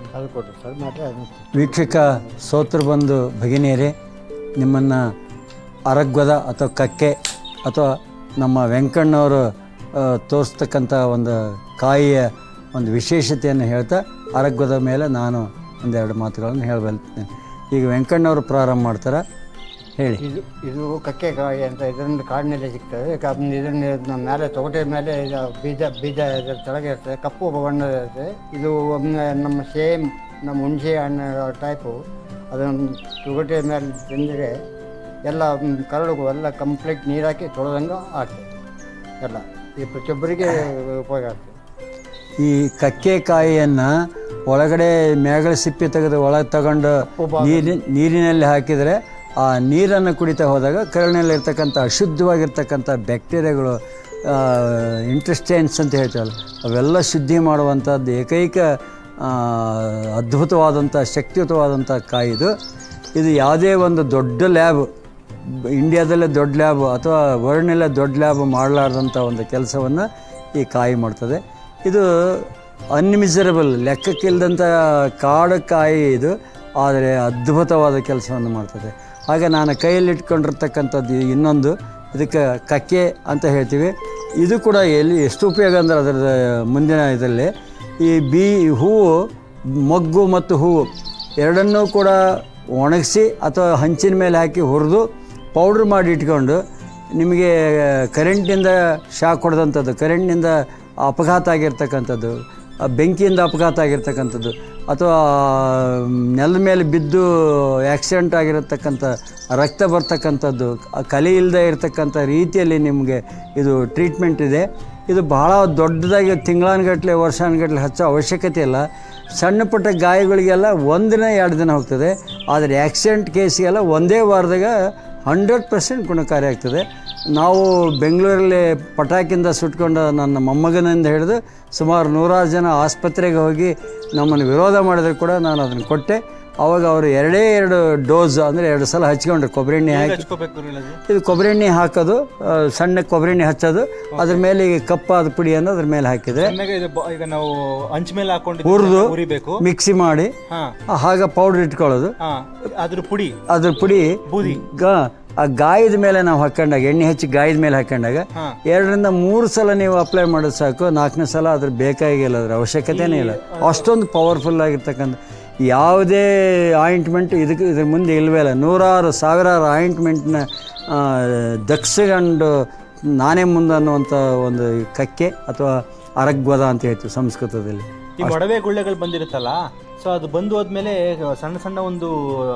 ಅದು ಕೊಟ್ಟರು ಸರ್ ಮಾಡಿ ಅದನ್ನು ವೀಕ್ಷಕ ಸೋತರು ಬಂದು ಭಗಿನಿಯರೇ ನಿಮ್ಮನ್ನು ಅರಗ್ವದ ಅಥವಾ ಕಕ್ಕೆ ಅಥವಾ ನಮ್ಮ ವೆಂಕಣ್ಣವರು ಆ, ತೋರಿಸ್ತಕ್ಕಂಥ ಒಂದು ಕಾಯಿಯ ಒಂದು ವಿಶೇಷತೆಯನ್ನು ಹೇಳ್ತಾ ಅರಗ್ವದ ಮೇಲೆ ನಾನು ಒಂದೆರಡು ಮಾತುಗಳನ್ನು ಹೇಳಬಲ್ತೀನಿ ಈಗ ವೆಂಕಣ್ಣವರು ಪ್ರಾರಂಭ ಮಾಡ್ತಾರೆ ಹೇಳಿ ಇದು ಇದು ಕಕ್ಕೆಕಾಯಿ ಅಂತ ಇದರಿಂದ ಕಾಡಿನಲ್ಲಿ ಸಿಗ್ತದೆ ಕ- ಇದನ್ನ ನಮ್ಮ ಮೇಲೆ ತೊಗಟೆ ಮೇಲೆ ಇದು ಬೀಜ ಬೀಜ ಇದ್ರ ಕೆಳಗೆ ಇರ್ತದೆ ಕಪ್ಪು ಬಣ್ಣದ ಇರುತ್ತೆ ಇದು ಒಮ್ಮೆ ನಮ್ಮ ಸೇಮ್ ನಮ್ಮ ಹುಣಸೆ ಹಣ್ಣು ಟೈಪು ಅದನ್ನು ತೊಗಟೆ ಮೇಲೆ ತಿಂದರೆ ಎಲ್ಲ ಮ್, ಕರಳು ಎಲ್ಲ ಕಂಪ್ಲೀಟ್ ನೀರು ಹಾಕಿ ತೊಳೆದಂಗೆ ಆಗ್ತದೆ ಎಲ್ಲ ಈ ಪ್ರತಿಯೊಬ್ಬರಿಗೆ ಉಪಯೋಗ ಆಗ್ತದೆ ಈ ಕಕ್ಕೆಕಾಯಿಯನ್ನು ಒಳಗಡೆ ಮೇಗಳ ಸಿಪ್ಪೆ ತೆಗೆದು ಒಳಗೆ ತಗೊಂಡು ನೀರಿ ನೀರಿನಲ್ಲಿ ಹಾಕಿದರೆ ಆ ನೀರನ್ನು ಕುಡಿತಾ ಹೋದಾಗ ಕರುಳಿನಲ್ಲಿರ್ತಕ್ಕಂಥ ಅಶುದ್ಧವಾಗಿರ್ತಕ್ಕಂಥ ಬ್ಯಾಕ್ಟೀರಿಯಾಗಳು ಇಂಟ್ರೆಸ್ಟೈನ್ಸ್ ಅಂತ ಹೇಳ್ತೀವಲ್ಲ ಅವೆಲ್ಲ ಶುದ್ಧಿ ಮಾಡುವಂಥದ್ದು ಏಕೈಕ ಆ, ಅದ್ಭುತವಾದಂಥ ಶಕ್ತಿಯುತವಾದಂಥ ಕಾಯಿ ಇದು ಇದು ಯಾವುದೇ ಒಂದು ದೊಡ್ಡ ಲ್ಯಾಬ್ ಇಂಡಿಯಾದಲ್ಲೇ ದೊಡ್ಡ ಲ್ಯಾಬ್ ಅಥವಾ ವರ್ಲ್ಡ್ನಲ್ಲೇ ದೊಡ್ಡ ಲ್ಯಾಬ್ ಮಾಡಲಾರ್ದಂಥ ಒಂದು ಕೆಲಸವನ್ನು ಈ ಕಾಯಿ ಮಾಡ್ತದೆ ಇದು ಅನ್ಮಿಸರಬಲ್ ಲೆಕ್ಕಕ್ಕಿಲ್ಲದಂಥ ಕಾಡು ಕಾಯಿ ಇದು ಆದರೆ ಅದ್ಭುತವಾದ ಕೆಲಸವನ್ನು ಮಾಡ್ತದೆ ಹಾಗೆ ನಾನು ಕೈಯಲ್ಲಿ ಇಟ್ಕೊಂಡಿರ್ತಕ್ಕಂಥದ್ದು ಇನ್ನೊಂದು ಇದಕ್ಕೆ ಕಕ್ಕೆ ಅಂತ ಹೇಳ್ತೀವಿ ಇದು ಕೂಡ ಎಲ್ಲಿ ಎಷ್ಟು ಉಪಯೋಗ ಅಂದ್ರೆ ಅದರ ಮುಂದಿನ ಇದರಲ್ಲಿ ಈ ಬೀ ಹೂವು ಮೊಗ್ಗು ಮತ್ತು ಹೂವು ಎರಡನ್ನೂ ಕೂಡ ಒಣಗಿಸಿ ಅಥವಾ ಹಂಚಿನ ಮೇಲೆ ಹಾಕಿ ಹುರಿದು ಪೌಡ್ರ್ ಮಾಡಿ ಇಟ್ಕೊಂಡು ನಿಮಗೆ ಕರೆಂಟಿಂದ ಶಾಕ್ ಹೊಡೆದಂಥದ್ದು ಕರೆಂಟ್ನಿಂದ ಅಪಘಾತ ಆಗಿರ್ತಕ್ಕಂಥದ್ದು ಆ ಬೆಂಕಿಯಿಂದ ಅಪಘಾತ ಆಗಿರ್ತಕ್ಕಂಥದ್ದು ಅಥವಾ ನೆಲದ ಮೇಲೆ ಬಿದ್ದು ಆಕ್ಸಿಡೆಂಟ್ ಆಗಿರತಕ್ಕಂಥ ರಕ್ತ ಬರ್ತಕ್ಕಂಥದ್ದು ಆ ಕಲೆ ಇಲ್ಲದೆ ಇರತಕ್ಕಂಥ ರೀತಿಯಲ್ಲಿ ನಿಮಗೆ ಇದು ಟ್ರೀಟ್ಮೆಂಟ್ ಇದೆ ಇದು ಬಹಳ ದೊಡ್ಡದಾಗಿ ತಿಂಗಳಾನುಗಟ್ಟಲೆ ವರ್ಷಾನುಗಟ್ಟಲೆ ಹಚ್ಚೋ ಅವಶ್ಯಕತೆ ಇಲ್ಲ ಸಣ್ಣ ಪುಟ್ಟ ಗಾಯಗಳಿಗೆಲ್ಲ ಒಂದಿನ ಎರಡು ದಿನ ಹೋಗ್ತದೆ ಆದರೆ ಆಕ್ಸಿಡೆಂಟ್ ಕೇಸಿಗೆಲ್ಲ ಒಂದೇ ವಾರದಾಗ ಹಂಡ್ರೆಡ್ ಪರ್ಸೆಂಟ್ ಗುಣಕಾರಿ ಆಗ್ತದೆ ನಾವು ಬೆಂಗಳೂರಲ್ಲಿ ಪಟಾಕಿಂದ ಸುಟ್ಕೊಂಡ ನನ್ನ ಮೊಮ್ಮಗನಿಂದ ಹಿಡಿದು ಸುಮಾರು ನೂರಾರು ಜನ ಆಸ್ಪತ್ರೆಗೆ ಹೋಗಿ ನಮ್ಮನ್ನು ವಿರೋಧ ಮಾಡಿದ್ರು ಕೂಡ ನಾನು ಅದನ್ನು ಕೊಟ್ಟೆ ಅವಾಗ ಅವರು ಎರಡೇ ಎರಡು ಡೋಸ್ ಅಂದರೆ ಎರಡು ಸಲ ಹಚ್ಕೊಂಡ್ರು ಕೊಬ್ಬರಿ ಎಣ್ಣೆ ಹಾಕಿ ಹಚ್ಕೋಬೇಕು ಇಲ್ಲದು ಇದು ಕೊಬ್ಬರಿ ಎಣ್ಣೆ ಹಾಕೋದು ಆ, ಸಣ್ಣ ಕೊಬ್ಬರಿ ಎಣ್ಣೆ ಹಚ್ಚೋದು ಅದ್ರ ಮೇಲೆ ಈ ಕಪ್ಪಾದ ಪುಡಿಯನ್ನು ಅದ್ರ ಮೇಲೆ ಹಾಕಿದರೆ ಚೆನ್ನಾಗಿ ಇದು ಬ- ಈಗ ನಾವು ಅಂಚ್ ಮೇಲೆ ಹಾಕೊಂಡು ಹುರಿದು ಉರಿಬೇಕು ಮಿಕ್ಸಿ ಮಾಡಿ ಹಾ ಹಾಗೆ ಪೌಡ್ರ್ ಇಟ್ಕೊಳ್ಳೋದು ಹಾ ಅದ್ರ ಪುಡಿ ಅದ್ರ ಪುಡಿ ಬೂದಿ ಗ- ಆ ಗಾಯದ ಮೇಲೆ ನಾವು ಹಾಕೊಂಡಾಗ ಎಣ್ಣೆ ಹಚ್ಚಿ ಗಾಯದ ಮೇಲೆ ಹಾಕೊಂಡಾಗ ಹಾ. ಎರಡರಿಂದ ಮೂರು ಸಲ ನೀವು ಅಪ್ಲೈ ಮಾಡೋದು ಸಾಕು ನಾಲ್ಕನೇ ಸಲ ಅದ್ರ ಬೇಕಾಗಿಲ್ಲ ಅದ್ರ ಅವಶ್ಯಕತೆನೇ ಇಲ್ಲ ಅಷ್ಟೊಂದು ಪವರ್ಫುಲ್ ಆಗಿರ್ತಕ್ಕಂಥ ಯಾವುದೇ ಆಯಿಂಟ್ಮೆಂಟ್ ಇದಕ್ಕೆ ಇದ್ರ ಮುಂದೆ ಇಲ್ವೇ ಇಲ್ಲ ನೂರಾರು ಸಾವಿರಾರು ಆಯಿಂಟ್ಮೆಂಟ್ನ ದಕ್ಷಗಂಡು ನಾನೇ ಮುಂದೆ ಅನ್ನುವಂಥ ಒಂದು ಕಕ್ಕೆ ಅಥವಾ ಅರಗ್ವದ ಅಂತ ಹೇಳ್ತೀವಿ ಸಂಸ್ಕೃತದಲ್ಲಿ ಈ ಮೊಡವೆ ಗುಳ್ಳೆಗಳು ಬಂದಿರುತ್ತಲ್ಲ ಸೊ ಅದು ಬಂದು ಹೋದ್ಮೇಲೆ ಸಣ್ಣ ಸಣ್ಣ ಒಂದು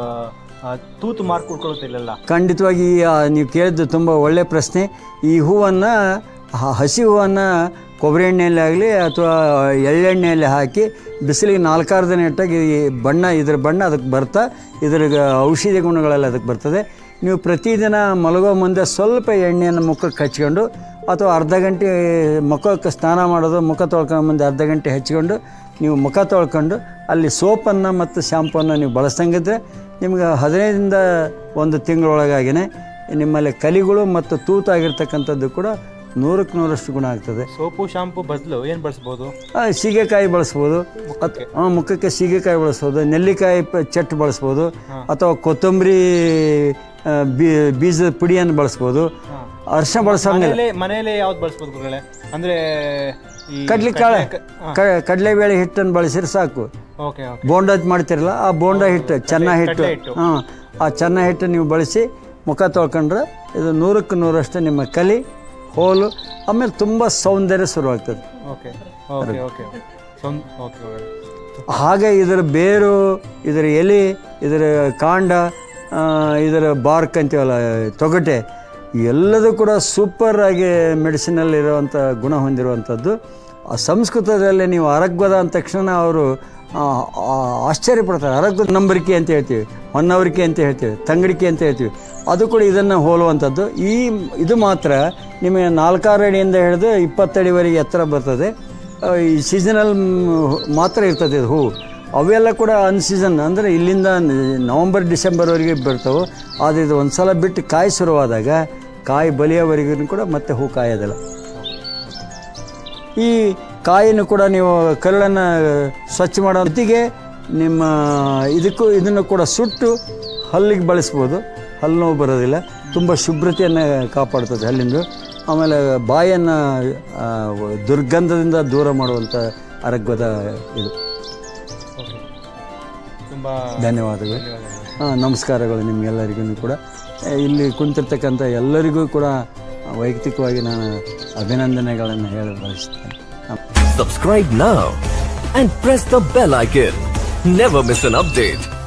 ಆ, ತೂತು ಮಾರ್ಕ್ ಉಳ್ಕೊಳ್ಳುತ್ತೆ ಇಲ್ಲೆಲ್ಲ ಖಂಡಿತವಾಗಿ ಆ, ನೀವು ಕೇಳಿದ್ದು ತುಂಬ ಒಳ್ಳೆಯ ಪ್ರಶ್ನೆ ಈ ಹೂವನ್ನು ಹಸಿ ಹೂವನ್ನು ಕೊಬ್ಬರಿ ಎಣ್ಣೆಯಲ್ಲಿ ಆಗಲಿ ಅಥವಾ ಎಳ್ಳೆಣ್ಣೆಯಲ್ಲಿ ಹಾಕಿ ಬಿಸಿಲಿಗೆ ನಾಲ್ಕಾರು ದಿನ ಇಟ್ಟಾಗ ಈ ಬಣ್ಣ ಇದ್ರ ಬಣ್ಣ ಅದಕ್ಕೆ ಬರ್ತಾ ಇದ್ರ ಔಷಧಿ ಗುಣಗಳೆಲ್ಲ ಅದಕ್ಕೆ ಬರ್ತದೆ ನೀವು ಪ್ರತಿದಿನ ಮಲಗೋ ಮುಂದೆ ಸ್ವಲ್ಪ ಎಣ್ಣೆಯನ್ನು ಮುಖಕ್ಕೆ ಹಚ್ಕೊಂಡು ಅಥವಾ ಅರ್ಧ ಗಂಟೆ ಮುಖಕ್ಕೆ ಸ್ನಾನ ಮಾಡೋದು ಮುಖ ತೊಳ್ಕೊಳ್ಳೋ ಮುಂದೆ ಅರ್ಧ ಗಂಟೆ ಹಚ್ಕೊಂಡು ನೀವು ಮುಖ ತೊಳ್ಕೊಂಡು ಅಲ್ಲಿ ಸೋಪನ್ನು ಮತ್ತು ಶಾಂಪನ್ನು ನೀವು ಬಳಸಂಗಿದ್ರೆ ನಿಮ್ಗೆ ಹದಿನೈದರಿಂದ ಒಂದು ತಿಂಗಳೊಳಗಾಗಿನೇ ನಿಮ್ಮಲ್ಲಿ ಕಲಿಗಳು ಮತ್ತು ತೂತಾಗಿರ್ತಕ್ಕಂಥದ್ದು ಕೂಡ ನೂರಕ್ಕೆ ನೂರಷ್ಟು ಗುಣ ಆಗ್ತದೆ ಸೋಪು ಶಾಂಪು ಬದಲು ಏನ್ ಬಳಸ್ಬೋದು ಆ, ಸೀಗೆಕಾಯಿ ಬಳಸ್ಬೋದು ಮುಖಕ್ಕೆ. ಆ, ಮುಖಕ್ಕೆ ಸೀಗೆಕಾಯಿ ಬಳಸ್ಬೋದು ನೆಲ್ಲಿಕಾಯಿ ಪ- ಚಟ್ ಬಳಸ್ಬೋದು ಅಥವಾ ಕೊತ್ತಂಬರಿ ಆ, ಬೀ- ಬೀಜದ ಪುಡಿಯನ್ನು ಬಳಸ್ಬೋದು ಅರ್ಶಿನ ಬಳಸೋಂಗಿಲ್ಲ ಮನೇಲೆ ಮನೇಲೆ ಯಾವ್ದು ಬಳಸ್ಬೋದು ಗುರುಗಳೇ ಅಂದ್ರೆ ಈ ಕಡ್ಲಿಕಾಳು ಕಡಲೆಬೇಳೆ ಹಿಟ್ಟನ್ನು ಬಳಸಿದ್ರೆ ಸಾಕು ಓಕೆ ಓಕೆ ಬೋಂಡ ಮಾಡ್ತಿರಲ್ಲ ಆ ಬೋಂಡ ಹಿಟ್ಟು ಚೆನ್ನ ಹಿಟ್ಟು ಹಾಂ ಆ ಚೆನ್ನ ಹಿಟ್ಟು ನೀವು ಬಳಸಿ ಮುಖ ತೊಳ್ಕೊಂಡ್ರೆ ಇದು ನೂರಕ್ಕೆ ನೂರಷ್ಟು ನಿಮ್ಮ ಕಲಿ ಹೋಲು ಆಮೇಲೆ ತುಂಬ ಸೌಂದರ್ಯ ಶುರುವಾಗ್ತದೆ ಓಕೆ ಓಕೆ ಓಕೆ ಸೊಂದ್ ಓಕೆ ಹಾಗೆ ಇದರ ಬೇರು ಇದರ ಎಲೆ ಇದರ ಕಾಂಡ ಆ, ಇದರ ಬಾರ್ಕ್ ಅಂತೀವಲ್ಲ ತೊಗಟೆ ಎಲ್ಲದೂ ಕೂಡ ಸೂಪರ್ ಆಗಿ ಮೆಡಿಸಿನಲ್ಲಿ ಇರುವಂಥ ಗುಣ ಹೊಂದಿರುವಂಥದ್ದು ಆ ಸಂಸ್ಕೃತದಲ್ಲಿ ನೀವು ಅರಗ್ವದ ಅಂದ ತಕ್ಷಣ ಅವರು ಆ, ಆ, ಆಶ್ಚರ್ಯಪಡ್ತಾರೆ ಅರಗ್ವದ ನಂಬರಿಕೆ ಅಂತ ಹೇಳ್ತೀವಿ ಹೊನ್ನವರಿಕೆ ಅಂತ ಹೇಳ್ತೀವಿ ತಂಗಡಿಕೆ ಅಂತ ಹೇಳ್ತೀವಿ ಅದು ಕೂಡ ಇದನ್ನು ಹೋಲುವಂಥದ್ದು ಈ ಇದು ಮಾತ್ರ ನಿಮಗೆ ನಾಲ್ಕಾರು ಅಡಿಯಿಂದ ಹಿಡಿದು ಇಪ್ಪತ್ತಡಿವರೆಗೆ ಎತ್ತರ ಬರ್ತದೆ ಆ, ಈ ಸೀಸನಲ್ ಮಾತ್ರ ಇರ್ತದೆ ಇದು ಹೂವು ಅವೆಲ್ಲ ಕೂಡ ಅನ್ ಸೀಸನ್ ಅಂದರೆ ಇಲ್ಲಿಂದ ನವಂಬರ್ ಡಿಸೆಂಬರ್ವರೆಗೆ ಬರ್ತವೆ ಆದರೆ ಇದು ಒಂದು ಸಲ ಬಿಟ್ಟು ಕಾಯಿ ಶುರುವಾದಾಗ ಕಾಯಿ ಬಲಿಯೋವರೆಗೂ ಕೂಡ ಮತ್ತೆ ಹೂ ಕಾಯೋದಿಲ್ಲ ಈ ಕಾಯಿನೂ ಕೂಡ ನೀವು ಕರುಳನ್ನು ಸ್ವಚ್ಛ ಮಾಡೋ ಜೊತೆಗೆ ನಿಮ್ಮ ಇದಕ್ಕೂ ಇದನ್ನು ಕೂಡ ಸುಟ್ಟು ಹಲ್ಲಿಗೆ ಬಳಸ್ಬೋದು ಹಲ್ಲು ನೋವು ಬರೋದಿಲ್ಲ ತುಂಬ ಶುಭ್ರತೆಯನ್ನು ಕಾಪಾಡ್ತದೆ ಹಲ್ಲಿಂದು ಆಮೇಲೆ ಬಾಯನ್ನು ಆ, ದುರ್ಗಂಧದಿಂದ ದೂರ ಮಾಡುವಂಥ ಆರೋಗ್ಯದ ಇದು ತುಂಬ ಧನ್ಯವಾದಗಳು ಹಾಂ ನಮಸ್ಕಾರಗಳು ನಿಮಗೆಲ್ಲರಿಗೂ ಕೂಡ ಆ, ಇಲ್ಲಿ ಕುಂತಿರ್ತಕ್ಕಂಥ ಎಲ್ಲರಿಗೂ ಕೂಡ ವೈಯಕ್ತಿಕವಾಗಿ ನಾನು ಅಭಿನಂದನೆಗಳನ್ನು ಹೇಳ ಬಯಸ್ತೇನೆ Subscribe now and press the bell icon. Never miss an update.